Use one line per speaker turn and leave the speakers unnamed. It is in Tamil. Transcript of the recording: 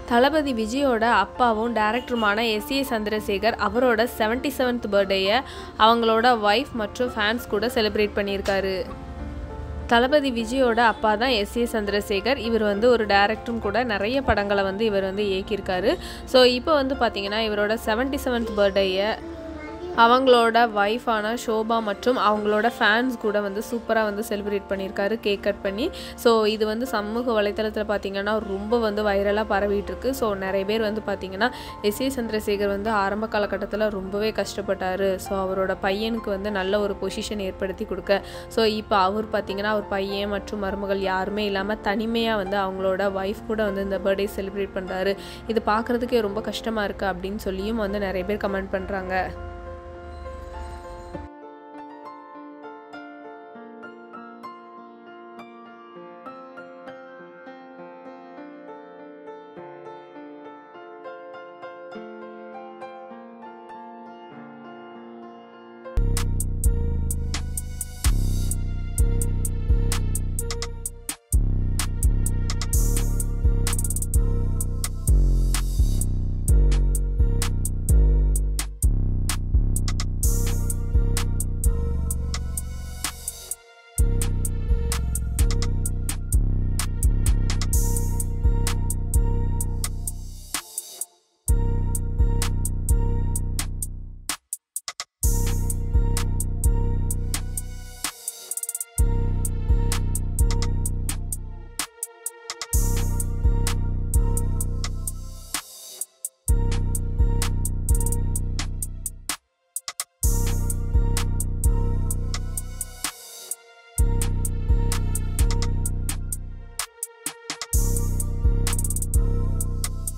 தளபதி விஜயோட அப்பாவும் டேரக்டருமான எஸ் ஏ சந்திரசேகர் அவரோட செவன்டி செவன்த் பர்த்டேயை அவங்களோட ஒய்ஃப் மற்றும் ஃபேன்ஸ் கூட செலிப்ரேட் பண்ணியிருக்காரு தளபதி விஜயோட அப்பா தான் எஸ் ஏ சந்திரசேகர் இவர் வந்து ஒரு டேரக்டரும் கூட நிறைய படங்களை வந்து இவர் வந்து இயக்கியிருக்காரு ஸோ இப்போ வந்து பார்த்தீங்கன்னா இவரோட செவன்டி செவன்த் பர்த்டேயை அவங்களோட ஒய்ஃபான ஷோபா மற்றும் அவங்களோட ஃபேன்ஸ் கூட வந்து சூப்பராக வந்து செலிப்ரேட் பண்ணியிருக்காரு கேக் கட் பண்ணி ஸோ இது வந்து சமூக வலைத்தளத்தில் பார்த்தீங்கன்னா ரொம்ப வந்து வைரலாக பரவிட்டு இருக்கு ஸோ நிறைய பேர் வந்து பார்த்தீங்கன்னா எஸ் ஏ சந்திரசேகர் வந்து ஆரம்ப காலகட்டத்தில் ரொம்பவே கஷ்டப்பட்டார் ஸோ அவரோட பையனுக்கு வந்து நல்ல ஒரு பொசிஷன் ஏற்படுத்தி கொடுக்க ஸோ இப்போ அவர் பார்த்தீங்கன்னா அவர் பையன் மற்றும் மருமகள் யாருமே இல்லாமல் தனிமையாக வந்து அவங்களோட ஒய்ஃப் கூட வந்து இந்த பர்த்டே செலிப்ரேட் பண்ணுறாரு இது பார்க்குறதுக்கே ரொம்ப கஷ்டமாக இருக்குது அப்படின்னு சொல்லியும் வந்து நிறைய பேர் கமெண்ட் பண்ணுறாங்க